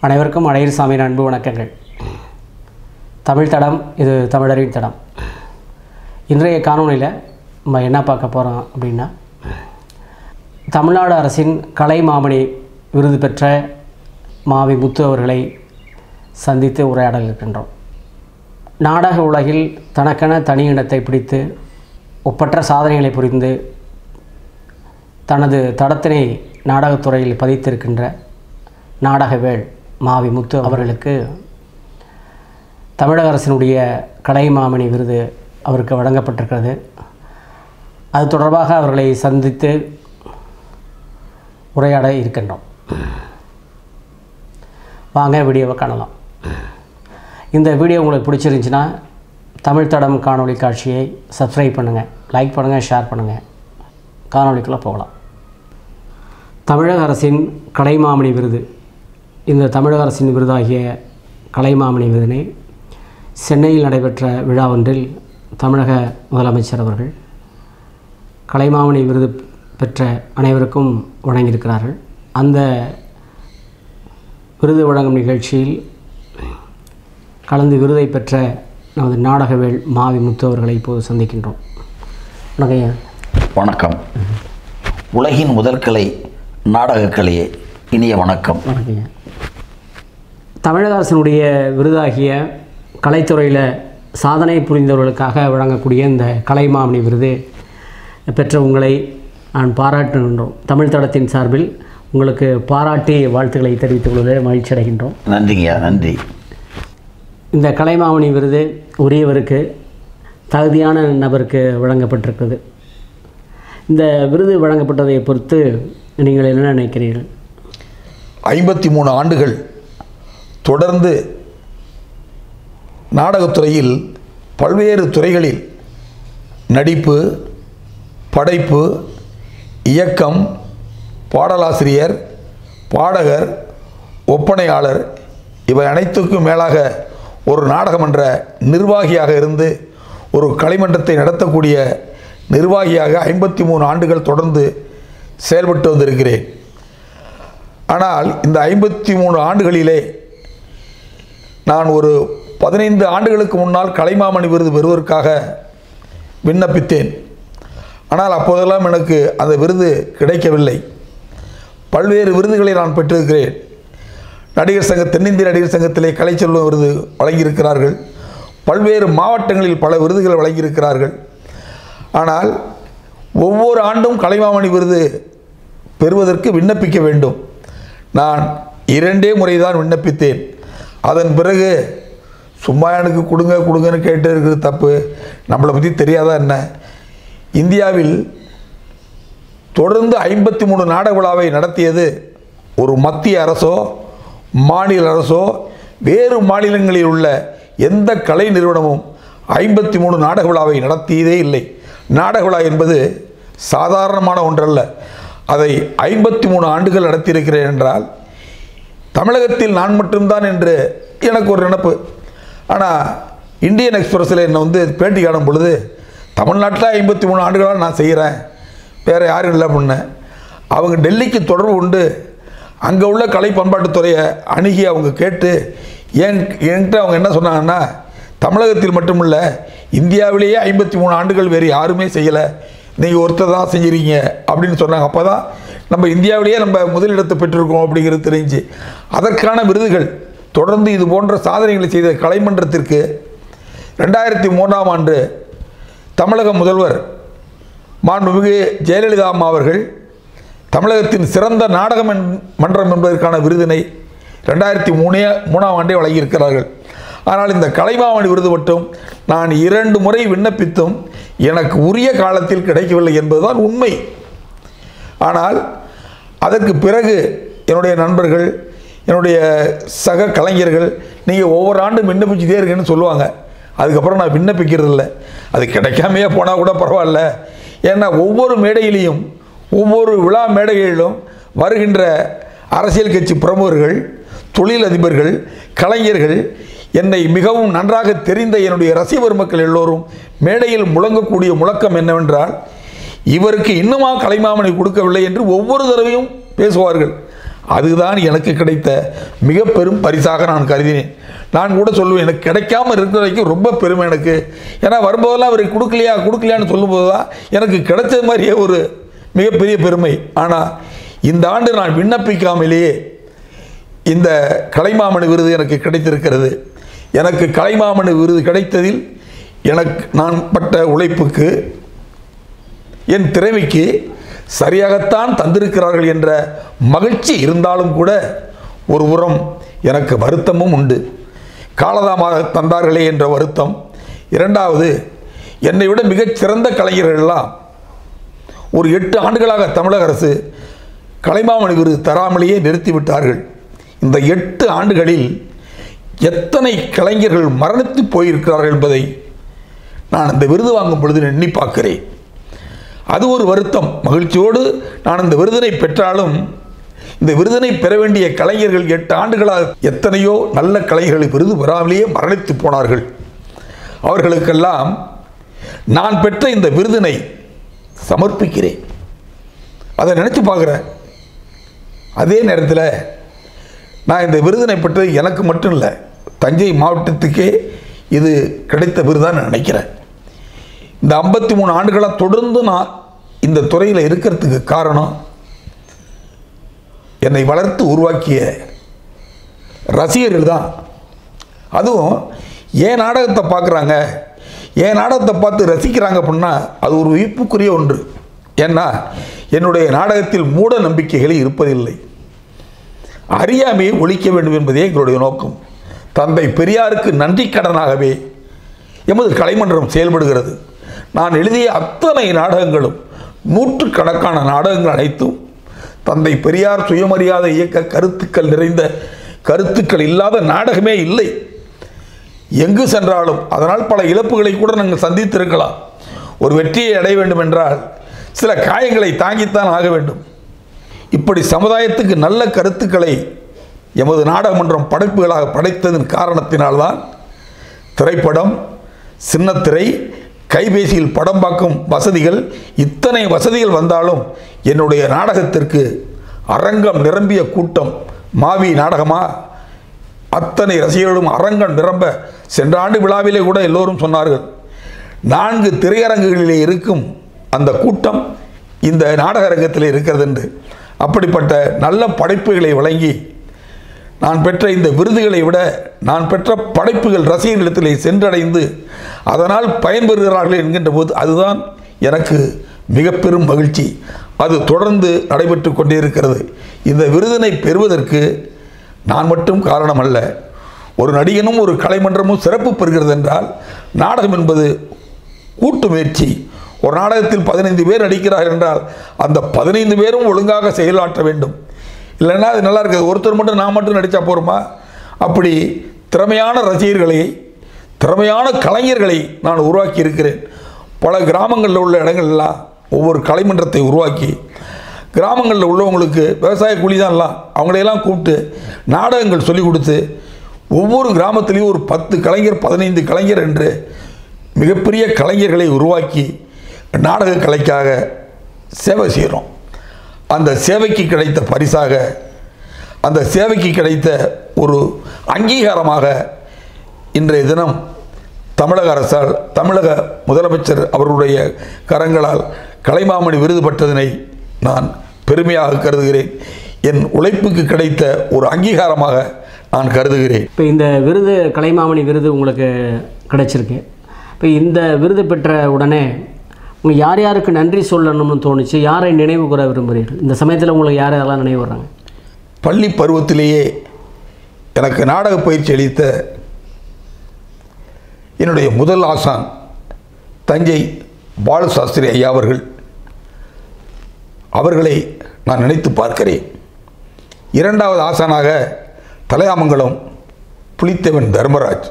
அனைவருக்கும் அழகிர் சாமியின் அன்பு வணக்கங்கள் தமிழ் தடம் இது தமிழரின் தடம் இன்றைய காணொளியில் நம்ம என்ன பார்க்க போகிறோம் அப்படின்னா தமிழ்நாடு அரசின் கலை மாமணி விருது பெற்ற மாவி முத்து அவர்களை சந்தித்து உரையாடல் இருக்கின்றோம் நாடக உலகில் தனக்கென தனி இடத்தை பிடித்து ஒப்பற்ற சாதனைகளை புரிந்து தனது தடத்தினை நாடகத்துறையில் பதித்திருக்கின்ற நாடகவேள் மாவி முத்து அவர்களுக்கு தமிழக அரசினுடைய கலை மாமணி விருது அவருக்கு வழங்கப்பட்டிருக்கிறது அது தொடர்பாக அவர்களை சந்தித்து உரையாட இருக்கின்றோம் வாங்க வீடியோவை காணலாம் இந்த வீடியோ உங்களுக்கு பிடிச்சிருந்துச்சின்னா தமிழ் தடம் காணொளி காட்சியை சப்ஸ்கிரைப் பண்ணுங்கள் லைக் பண்ணுங்கள் ஷேர் பண்ணுங்கள் காணொளிக்குள்ளே போகலாம் தமிழக அரசின் கலைமாமணி விருது இந்த தமிழக அரசின் விருதாகிய கலைமாமணி விருதினை சென்னையில் நடைபெற்ற விழா ஒன்றில் தமிழக முதலமைச்சர் அவர்கள் கலைமாமணி விருது பெற்ற அனைவருக்கும் வழங்கியிருக்கிறார்கள் அந்த விருது வழங்கும் நிகழ்ச்சியில் கலந்து விருதை பெற்ற நமது நாடகவேள் மாவி முத்து அவர்களை இப்போது சந்திக்கின்றோம் வணக்கம் ஐயா. வணக்கம் உலகின் முதற்கலை நாடகக்கலையே இனிய வணக்கம் வணக்கம் ஐயா. தமிழக அரசினுடைய விருதாகிய கலைத்துறையில் சாதனை புரிந்தவர்களுக்காக வழங்கக்கூடிய இந்த கலைமாமணி விருது பெற்ற உங்களை நான் பாராட்டுகின்றோம் தமிழ் தடத்தின் சார்பில் உங்களுக்கு பாராட்டி வாழ்த்துக்களை தெரிவித்துக் கொள்வதில் மகிழ்ச்சி அடைகின்றோம் நன்றிங்கய்யா நன்றி இந்த கலைமாமணி விருது உரியவருக்கு தகுதியான நபருக்கு வழங்கப்பட்டிருக்கிறது இந்த விருது வழங்கப்பட்டதை பொறுத்து நீங்கள் என்ன நினைக்கிறீர்கள் ஐம்பத்தி மூணு ஆண்டுகள் தொடர்ந்து நாடகத்துறையில் பல்வேறு துறைகளில் நடிப்பு படைப்பு இயக்கம் பாடலாசிரியர் பாடகர் ஒப்பனையாளர் இவை அனைத்துக்கும் மேலாக ஒரு நாடகமன்ற நிர்வாகியாக இருந்து ஒரு கலைமன்றத்தை நடத்தக்கூடிய நிர்வாகியாக ஐம்பத்தி மூணு ஆண்டுகள் தொடர்ந்து செயல்பட்டு வந்திருக்கிறேன் ஆனால் இந்த ஐம்பத்தி மூணு ஆண்டுகளிலே நான் ஒரு பதினைந்து ஆண்டுகளுக்கு முன்னால் கலைமாமணி விருது பெறுவதற்காக விண்ணப்பித்தேன் ஆனால் அப்போதெல்லாம் எனக்கு அந்த விருது கிடைக்கவில்லை பல்வேறு விருதுகளை நான் பெற்றிருக்கிறேன் நடிகர் சங்க தென்னிந்திய நடிகர் சங்கத்திலே கலைச்செல்வம் விருது வழங்கியிருக்கிறார்கள் பல்வேறு மாவட்டங்களில் பல விருதுகள் வழங்கியிருக்கிறார்கள் ஆனால் ஒவ்வொரு ஆண்டும் கலைமாமணி விருது பெறுவதற்கு விண்ணப்பிக்க வேண்டும் நான் இரண்டே முறை தான் விண்ணப்பித்தேன் அதன் பிறகு சும்மா எனக்கு கொடுங்க கொடுங்கன்னு கேட்டு இருக்கிறது தப்பு நம்மளை பற்றி தெரியாதா என்ன இந்தியாவில் தொடர்ந்து ஐம்பத்தி மூணு நாடக விழாவை நடத்தியது ஒரு மத்திய அரசோ மாநில அரசோ வேறு மாநிலங்களில் உள்ள எந்த கலை நிறுவனமும் ஐம்பத்தி மூணு நாடக விழாவை நடத்தியதே இல்லை நாடக விழா என்பது சாதாரணமான ஒன்றல்ல அதை ஐம்பத்தி மூணு ஆண்டுகள் நடத்தியிருக்கிறேன் என்றால் தமிழகத்தில் நான் மட்டும்தான் என்று எனக்கு ஒரு நினப்பு ஆனால் இந்தியன் எக்ஸ்பிரஸில் என்னை வந்து பேட்டி காணும் பொழுது தமிழ்நாட்டில் ஐம்பத்தி மூணு ஆண்டுகளாக நான் செய்கிறேன் வேறு யாரும் இல்லை பண்ணேன் அவங்க டெல்லிக்கு தொடர்பு உண்டு அங்கே உள்ள கலை பண்பாட்டுத்துறையை அணுகி அவங்க கேட்டு ஏன் என்கிட்ட அவங்க என்ன சொன்னாங்கன்னா தமிழகத்தில் மட்டுமில்ல இந்தியாவிலேயே ஐம்பத்தி மூணு ஆண்டுகள் வேறு யாருமே செய்யலை நீங்கள் ஒருத்தர் தான் செஞ்சுறீங்க அப்படின்னு சொன்னாங்க அப்போ தான் நம்ம இந்தியாவிலேயே நம்ம முதலிடத்தை பெற்றிருக்கோம் அப்படிங்கிறது தெரிஞ்சு அதற்கான விருதுகள் தொடர்ந்து இது போன்ற சாதனைகளை செய்த கலைமன்றத்திற்கு ரெண்டாயிரத்தி மூணாம் ஆண்டு தமிழக முதல்வர் மாண்புமிகு ஜெயலலிதா அம்மா அவர்கள் தமிழகத்தின் சிறந்த நாடகம் என்- மன்றம் என்பதற்கான விருதினை ரெண்டாயிரத்தி மூணே மூணாம் ஆண்டே வழங்கியிருக்கிறார்கள் ஆனால் இந்த கலைமாமணி விருது மட்டும் நான் இரண்டு முறை விண்ணப்பித்தும் எனக்கு உரிய காலத்தில் கிடைக்கவில்லை என்பதுதான் உண்மை ஆனால் அதற்கு பிறகு என்னுடைய நண்பர்கள் என்னுடைய சக கலைஞர்கள் நீங்கள் ஒவ்வொரு ஆண்டும் விண்ணப்பிச்சுட்டே இருக்கேன்னு சொல்லுவாங்க அதுக்கப்புறம் நான் விண்ணப்பிக்கிறது இல்லை அது கிடைக்காமையே போனால் கூட பரவாயில்ல ஏன்னா ஒவ்வொரு மேடையிலையும் ஒவ்வொரு விழா மேடைகளிலும் வருகின்ற அரசியல் கட்சி பிரமுகர்கள் தொழிலதிபர்கள் கலைஞர்கள் என்னை மிகவும் நன்றாக தெரிந்த என்னுடைய ரசிகர் மக்கள் எல்லோரும் மேடையில் முழங்கக்கூடிய முழக்கம் என்னவென்றால் இவருக்கு இன்னுமா கலைமாமணி கொடுக்கவில்லை என்று ஒவ்வொரு தடவையும் பேசுவார்கள் அதுதான் எனக்கு கிடைத்த மிக பெரும் பரிசாக நான் கருதினேன் நான் கூட சொல்லுவேன் எனக்கு கிடைக்காம இருக்கிற வரைக்கும் ரொம்ப பெருமை எனக்கு ஏன்னா வரும்போதெல்லாம் அவருக்கு கொடுக்கலையா கொடுக்கலையான்னு சொல்லும்போது தான் எனக்கு கிடைச்சது மாதிரியே ஒரு மிகப்பெரிய பெருமை ஆனால் இந்த ஆண்டு நான் விண்ணப்பிக்காமலேயே இந்த கலைமாமணி விருது எனக்கு கிடைத்திருக்கிறது எனக்கு கலைமாமணி விருது கிடைத்ததில் எனக்கு நான் பட்ட உழைப்புக்கு என் திறமைக்கு சரியாகத்தான் தந்திருக்கிறார்கள் என்ற மகிழ்ச்சி இருந்தாலும் கூட ஒரு புறம் எனக்கு வருத்தமும் உண்டு காலதாமாக தந்தார்களே என்ற வருத்தம் இரண்டாவது என்னை விட மிகச் சிறந்த கலைஞர்கள் எல்லாம் ஒரு எட்டு ஆண்டுகளாக தமிழக அரசு கலைமாமணி விருது தராமலேயே நிறுத்திவிட்டார்கள் இந்த எட்டு ஆண்டுகளில் எத்தனை கலைஞர்கள் மரணித்து போயிருக்கிறார்கள் என்பதை நான் இந்த விருது வாங்கும் பொழுது எண்ணி பார்க்கிறேன் அது ஒரு வருத்தம் மகிழ்ச்சியோடு நான் இந்த விருதினை பெற்றாலும் இந்த விருதினை பெற வேண்டிய கலைஞர்கள் எட்டு ஆண்டுகளாக எத்தனையோ நல்ல கலைஞர்கள் விருது பெறாமலேயே மரணித்து போனார்கள் அவர்களுக்கெல்லாம் நான் பெற்ற இந்த விருதினை சமர்ப்பிக்கிறேன் அதை நினச்சி பார்க்குறேன் அதே நேரத்தில் நான் இந்த விருதினை பெற்றது எனக்கு மட்டும் இல்லை தஞ்சை மாவட்டத்துக்கே இது கிடைத்த விருதாக நான் நினைக்கிறேன் இந்த ஐம்பத்தி மூணு ஆண்டுகளாக தொடர்ந்து நான் இந்த துறையில் இருக்கிறதுக்கு காரணம் என்னை வளர்த்து உருவாக்கிய ரசிகர்கள் தான் அதுவும் என் நாடகத்தை பார்க்குறாங்க என் நாடகத்தை பார்த்து ரசிக்கிறாங்க அப்படின்னா அது ஒரு வியப்புக்குரிய ஒன்று ஏன்னா என்னுடைய நாடகத்தில் மூட நம்பிக்கைகள் இருப்பதில்லை அறியாமையை ஒழிக்க வேண்டும் என்பதே எங்களுடைய நோக்கம் தந்தை பெரியாருக்கு நன்றி கடனாகவே எமது கலைமன்றம் செயல்படுகிறது நான் எழுதிய அத்தனை நாடகங்களும் நூற்றுக்கணக்கான நாடகங்கள் அனைத்தும் தந்தை பெரியார் சுயமரியாதை இயக்க கருத்துக்கள் நிறைந்த கருத்துக்கள் இல்லாத நாடகமே இல்லை எங்கு சென்றாலும் அதனால் பல இழப்புகளை கூட நாங்கள் சந்தித்திருக்கலாம் ஒரு வெற்றியை அடைய வேண்டும் என்றால் சில காயங்களை தாங்கித்தான் ஆக வேண்டும் இப்படி சமுதாயத்துக்கு நல்ல கருத்துக்களை எமது நாடகமன்றம் படைப்புகளாக படைத்ததன் காரணத்தினால்தான் திரைப்படம் சின்னத்திரை கைபேசியில் படம் பார்க்கும் வசதிகள் இத்தனை வசதிகள் வந்தாலும் என்னுடைய நாடகத்திற்கு அரங்கம் நிரம்பிய கூட்டம் மாவி நாடகமா அத்தனை ரசிகர்களும் அரங்கம் நிரம்ப சென்ற ஆண்டு விழாவிலே கூட எல்லோரும் சொன்னார்கள் நான்கு திரையரங்குகளிலே இருக்கும் அந்த கூட்டம் இந்த நாடக அரங்கத்தில் இருக்கிறது என்று அப்படிப்பட்ட நல்ல படைப்புகளை வழங்கி நான் பெற்ற இந்த விருதுகளை விட நான் பெற்ற படைப்புகள் ரசிகர்களிடத்திலே சென்றடைந்து அதனால் பயன்பெறுகிறார்கள் என்கின்ற போது அதுதான் எனக்கு மிக பெரும் மகிழ்ச்சி அது தொடர்ந்து நடைபெற்று கொண்டே இருக்கிறது இந்த விருதினை பெறுவதற்கு நான் மட்டும் காரணம் அல்ல ஒரு நடிகனும் ஒரு கலைமன்றமும் சிறப்பு பெறுகிறது என்றால் நாடகம் என்பது கூட்டு முயற்சி ஒரு நாடகத்தில் பதினைந்து பேர் நடிக்கிறார் என்றால் அந்த பதினைந்து பேரும் ஒழுங்காக செயலாற்ற வேண்டும் இல்லைன்னா அது நல்லா இருக்காது ஒருத்தர் மட்டும் நான் மட்டும் நடித்தா போருமா அப்படி திறமையான ரசிகர்களை திறமையான கலைஞர்களை நான் உருவாக்கி இருக்கிறேன் பல கிராமங்களில் உள்ள இடங்கள்லாம் ஒவ்வொரு கலைமன்றத்தை உருவாக்கி கிராமங்களில் உள்ளவங்களுக்கு விவசாய கூலி தான் எல்லாம் அவங்களையெல்லாம் கூப்பிட்டு நாடகங்கள் சொல்லிக் கொடுத்து ஒவ்வொரு கிராமத்திலையும் ஒரு பத்து கலைஞர் பதினைந்து கலைஞர் என்று மிகப்பெரிய கலைஞர்களை உருவாக்கி நாடக கலைக்காக சேவை செய்கிறோம் அந்த சேவைக்கு கிடைத்த பரிசாக அந்த சேவைக்கு கிடைத்த ஒரு அங்கீகாரமாக இன்றைய தினம் தமிழக அரசால் தமிழக முதலமைச்சர் அவர்களுடைய கரங்களால் கலைமாமணி விருது பெற்றதனை நான் பெருமையாக கருதுகிறேன் என் உழைப்புக்கு கிடைத்த ஒரு அங்கீகாரமாக நான் கருதுகிறேன் இப்போ இந்த விருது கலைமாமணி விருது உங்களுக்கு கிடைச்சிருக்கு இப்போ இந்த விருது பெற்ற உடனே உங்களுக்கு யார் யாருக்கு நன்றி சொல்லணும்னு தோணுச்சு யாரை நினைவு கூற விரும்புகிறீர்கள் இந்த சமயத்தில் உங்களுக்கு யார் யாரெல்லாம் நினைவு வர்றாங்க பள்ளி பருவத்திலேயே எனக்கு நாடக பயிற்சி அளித்த என்னுடைய முதல் ஆசான் தஞ்சை பாலு சாஸ்திரி ஐயா அவர்கள் அவர்களை நான் நினைத்து பார்க்கிறேன் இரண்டாவது ஆசானாக தலையாமங்கலம் புலித்தேவன் தர்மராஜ்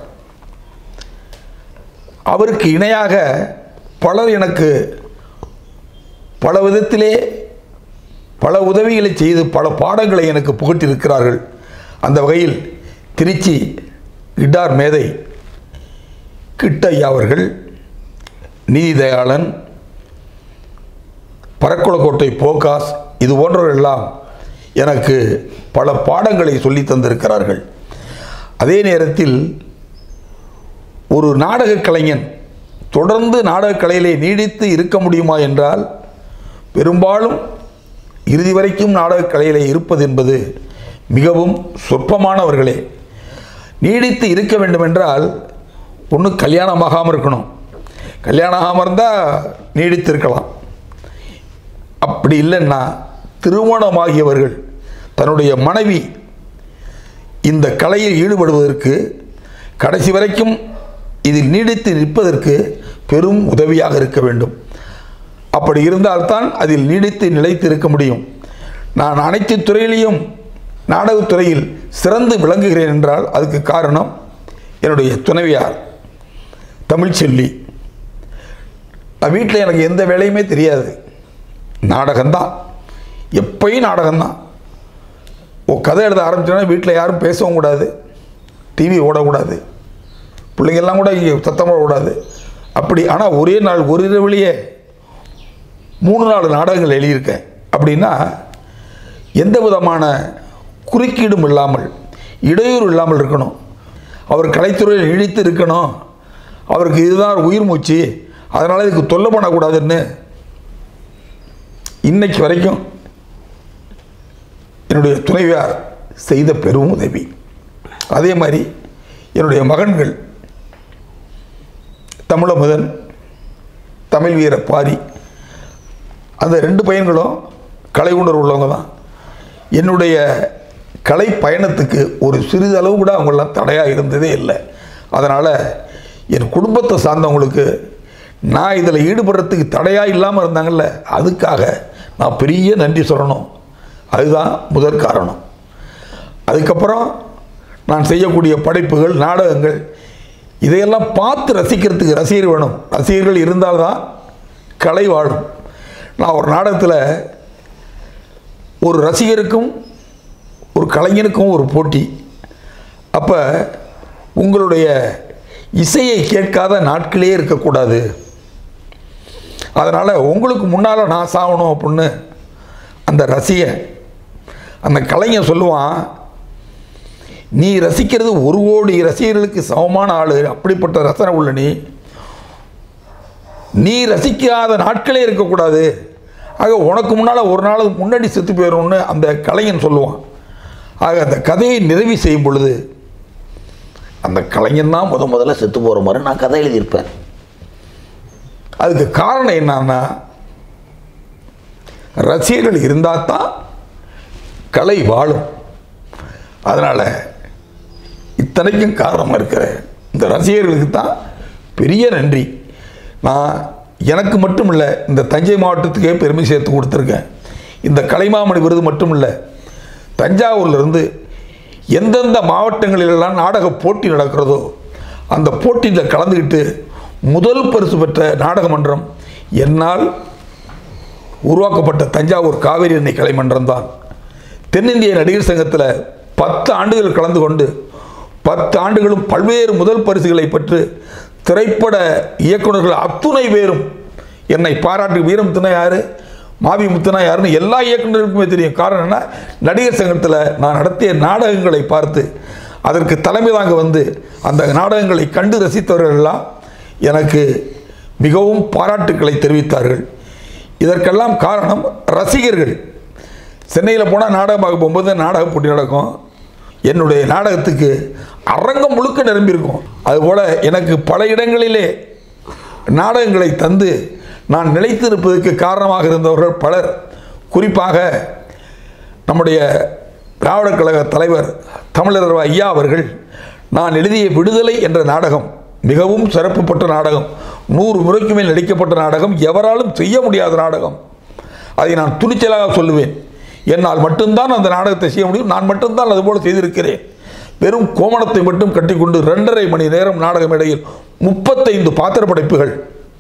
அவருக்கு இணையாக பலர் எனக்கு பல விதத்திலே பல உதவிகளை செய்து பல பாடங்களை எனக்கு புகட்டியிருக்கிறார்கள் அந்த வகையில் திருச்சி கிட்டார் மேதை கிட்டையா அவர்கள் நீதிதயாளன் பரக்குளக்கோட்டை போகாஸ் இது போன்றவர்களெல்லாம் எனக்கு பல பாடங்களை சொல்லி தந்திருக்கிறார்கள் அதே நேரத்தில் ஒரு நாடகக் கலைஞன் தொடர்ந்து நாடகக் கலையிலே நீடித்து இருக்க முடியுமா என்றால் பெரும்பாலும் இறுதி வரைக்கும் நாடகக் கலையிலே இருப்பது என்பது மிகவும் சொற்பமானவர்களே நீடித்து இருக்க வேண்டுமென்றால் ஒன்று கல்யாணம் ஆகாமல் இருக்கணும் கல்யாணம் ஆகாமல் இருந்தால் நீடித்து இருக்கலாம் அப்படி இல்லைன்னா திருமணமாகியவர்கள் தன்னுடைய மனைவி இந்த கலையில் ஈடுபடுவதற்கு கடைசி வரைக்கும் இதில் நீடித்து நிற்பதற்கு பெரும் உதவியாக இருக்க வேண்டும் அப்படி இருந்தால்தான் அதில் நீடித்து நிலைத்து இருக்க முடியும் நான் அனைத்து துறையிலையும் நாடகத்துறையில் சிறந்து விளங்குகிறேன் என்றால் அதுக்கு காரணம் என்னுடைய துணைவியார் தமிழ்ச்செல்வி நான் வீட்டில் எனக்கு எந்த வேலையுமே தெரியாது நாடகம்தான் எப்பயும் நாடகம்தான் ஓ கதை எழுத ஆரம்பிச்சோன்னா வீட்டில் யாரும் பேசவும் கூடாது டிவி ஓடக்கூடாது பிள்ளைங்கெல்லாம் கூட இங்கே சத்தம் போடக்கூடாது அப்படி ஆனால் ஒரே நாள் ஒரு இரவிலேயே மூணு நாலு நாடகங்கள் எழுதியிருக்கேன் அப்படின்னா எந்த விதமான குறுக்கீடும் இல்லாமல் இடையூறு இல்லாமல் இருக்கணும் அவர் கலைத்துறையில் இழித்து இருக்கணும் அவருக்கு இதுதான் உயிர் மூச்சு அதனால் இதுக்கு தொல்லை பண்ணக்கூடாதுன்னு இன்னைக்கு வரைக்கும் என்னுடைய துணைவியார் செய்த பெரும் உதவி அதே மாதிரி என்னுடைய மகன்கள் தமிழமுதன் தமிழ் வீர பாரி அந்த ரெண்டு பையன்களும் கலை உணர்வு உள்ளவங்க தான் என்னுடைய கலை பயணத்துக்கு ஒரு சிறிதளவு கூட அவங்களாம் தடையாக இருந்ததே இல்லை அதனால் என் குடும்பத்தை சார்ந்தவங்களுக்கு நான் இதில் ஈடுபடுறதுக்கு தடையாக இல்லாமல் இருந்தாங்கல்ல அதுக்காக நான் பெரிய நன்றி சொல்லணும் அதுதான் முதற் காரணம் அதுக்கப்புறம் நான் செய்யக்கூடிய படைப்புகள் நாடகங்கள் இதையெல்லாம் பார்த்து ரசிக்கிறதுக்கு ரசிகர் வேணும் ரசிகர்கள் இருந்தால்தான் கலை வாழும் நான் ஒரு நாடகத்தில் ஒரு ரசிகருக்கும் ஒரு கலைஞனுக்கும் ஒரு போட்டி அப்போ உங்களுடைய இசையை கேட்காத நாட்களே இருக்கக்கூடாது அதனால் உங்களுக்கு முன்னால் நான் சாகணும் அப்படின்னு அந்த ரசிகன் அந்த கலைஞன் சொல்லுவான் நீ ரசிக்கிறது ஒரு கோடி ரசிகர்களுக்கு சமமான ஆள் அப்படிப்பட்ட ரசனை உள்ள நீ நீ ரசிக்காத நாட்களே இருக்கக்கூடாது ஆக உனக்கு முன்னால் ஒரு நாள் முன்னாடி செத்து போயிடும்னு அந்த கலைஞன் சொல்லுவான் ஆக அந்த கதையை நிறைவு செய்யும் பொழுது அந்த கலைஞன் தான் முத முதல்ல செத்து போகிற மாதிரி நான் கதை எழுதியிருப்பேன் அதுக்கு காரணம் என்னன்னா ரசிகர்கள் இருந்தால் தான் கலை வாழும் அதனால் இத்தனைக்கும் காரணமாக இருக்கிற இந்த ரசிகர்களுக்கு தான் பெரிய நன்றி நான் எனக்கு மட்டும் இல்லை இந்த தஞ்சை மாவட்டத்துக்கே பெருமை சேர்த்து கொடுத்துருக்கேன் இந்த கலைமாமணி விருது மட்டும் இல்லை தஞ்சாவூர்லேருந்து எந்தெந்த மாவட்டங்களிலெல்லாம் நாடக போட்டி நடக்கிறதோ அந்த போட்டியில் கலந்துக்கிட்டு முதல் பரிசு பெற்ற நாடக மன்றம் என்னால் உருவாக்கப்பட்ட தஞ்சாவூர் காவேரி எண்ணெய் கலைமன்றம் தான் தென்னிந்திய நடிகர் சங்கத்தில் பத்து ஆண்டுகள் கலந்து கொண்டு பத்து ஆண்டுகளும் பல்வேறு முதல் பரிசுகளை பெற்று திரைப்பட இயக்குனர்கள் அத்துணை பேரும் என்னை பாராட்டு வீரமுத்துனா யார் மாவி முத்துனா யாருன்னு எல்லா இயக்குனருக்குமே தெரியும் காரணம் என்ன நடிகர் சங்கத்தில் நான் நடத்திய நாடகங்களை பார்த்து அதற்கு தலைமை தாங்க வந்து அந்த நாடகங்களை கண்டு ரசித்தவர்கள் எல்லாம் எனக்கு மிகவும் பாராட்டுக்களை தெரிவித்தார்கள் இதற்கெல்லாம் காரணம் ரசிகர்கள் சென்னையில் போனால் நாடகம் பார்க்க போகும்போது நாடக போட்டி நடக்கும் என்னுடைய நாடகத்துக்கு அரங்கம் முழுக்க நிரம்பியிருக்கும் அதுபோல் எனக்கு பல இடங்களிலே நாடகங்களை தந்து நான் நிலைத்து இருப்பதற்கு காரணமாக இருந்தவர்கள் பலர் குறிப்பாக நம்முடைய திராவிடக் கழக தலைவர் தமிழர் ஐயா அவர்கள் நான் எழுதிய விடுதலை என்ற நாடகம் மிகவும் சிறப்பு பெற்ற நாடகம் நூறு முறைக்கு மேல் நடிக்கப்பட்ட நாடகம் எவராலும் செய்ய முடியாத நாடகம் அதை நான் துணிச்சலாக சொல்லுவேன் என்னால் மட்டும்தான் அந்த நாடகத்தை செய்ய முடியும் நான் மட்டும்தான் அதுபோல் செய்திருக்கிறேன் வெறும் கோமணத்தை மட்டும் கட்டிக்கொண்டு ரெண்டரை மணி நேரம் நாடகம் இடையில் முப்பத்தைந்து பாத்திர படைப்புகள்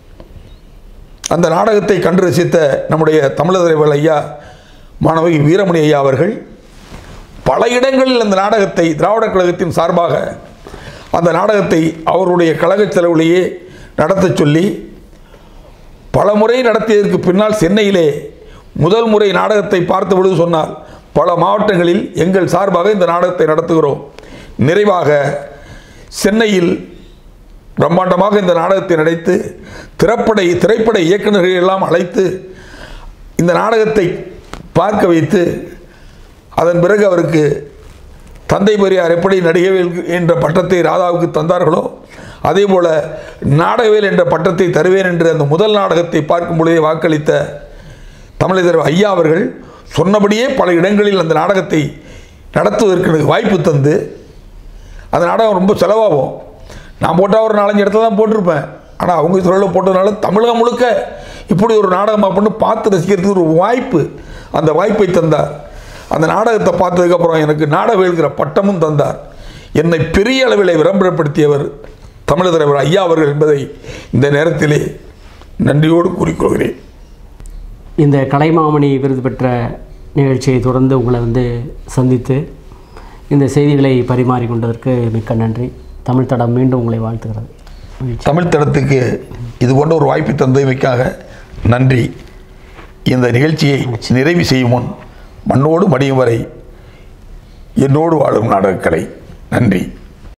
அந்த நாடகத்தை கண்டு ரசித்த நம்முடைய தமிழர் தலைவர் ஐயா மாணவி வீரமணி ஐயா அவர்கள் பல இடங்களில் அந்த நாடகத்தை திராவிடர் கழகத்தின் சார்பாக அந்த நாடகத்தை அவருடைய கழக செலவிலேயே நடத்தச் சொல்லி பல முறை நடத்தியதற்கு பின்னால் சென்னையிலே முதல் முறை நாடகத்தை பார்த்த பொழுது சொன்னார் பல மாவட்டங்களில் எங்கள் சார்பாக இந்த நாடகத்தை நடத்துகிறோம் நிறைவாக சென்னையில் பிரம்மாண்டமாக இந்த நாடகத்தை நடித்து திரைப்பட திரைப்பட இயக்குநர்கள் எல்லாம் அழைத்து இந்த நாடகத்தை பார்க்க வைத்து அதன் பிறகு அவருக்கு தந்தை பெரியார் எப்படி நடிகவேல் என்ற பட்டத்தை ராதாவுக்கு தந்தார்களோ அதே போல நாடகவேல் என்ற பட்டத்தை தருவேன் என்று அந்த முதல் நாடகத்தை பார்க்கும் பொழுதே வாக்களித்த தமிழர் ஐயா அவர்கள் சொன்னபடியே பல இடங்களில் அந்த நாடகத்தை நடத்துவதற்கு எனக்கு வாய்ப்பு தந்து அந்த நாடகம் ரொம்ப செலவாகும் நான் போட்டால் ஒரு நாலஞ்சு இடத்துல தான் போட்டிருப்பேன் ஆனால் அவங்க தொழிலில் போட்டதுனால தமிழகம் முழுக்க இப்படி ஒரு நாடகம் அப்படின்னு பார்த்து ரசிக்கிறதுக்கு ஒரு வாய்ப்பு அந்த வாய்ப்பை தந்தார் அந்த நாடகத்தை பார்த்ததுக்கப்புறம் எனக்கு நாடகவேல்கிற பட்டமும் தந்தார் என்னை பெரிய அளவில் விளம்பரப்படுத்தியவர் தமிழர் தலைவர் ஐயா அவர்கள் என்பதை இந்த நேரத்திலே நன்றியோடு கூறிக்கொள்கிறேன் இந்த கலைமாமணி விருது பெற்ற நிகழ்ச்சியை தொடர்ந்து உங்களை வந்து சந்தித்து இந்த செய்திகளை பரிமாறிக்கொண்டதற்கு மிக்க நன்றி தமிழ் தடம் மீண்டும் உங்களை வாழ்த்துகிறது மகிழ்ச்சி. தமிழ் தடத்துக்கு இது போன்ற ஒரு வாய்ப்பு தந்தமைக்காக நன்றி இந்த நிகழ்ச்சியை நிறைவு செய்யும் முன் மண்ணோடு மடியும் வரை என்னோடு வாழும் நாடகக்கலை நன்றி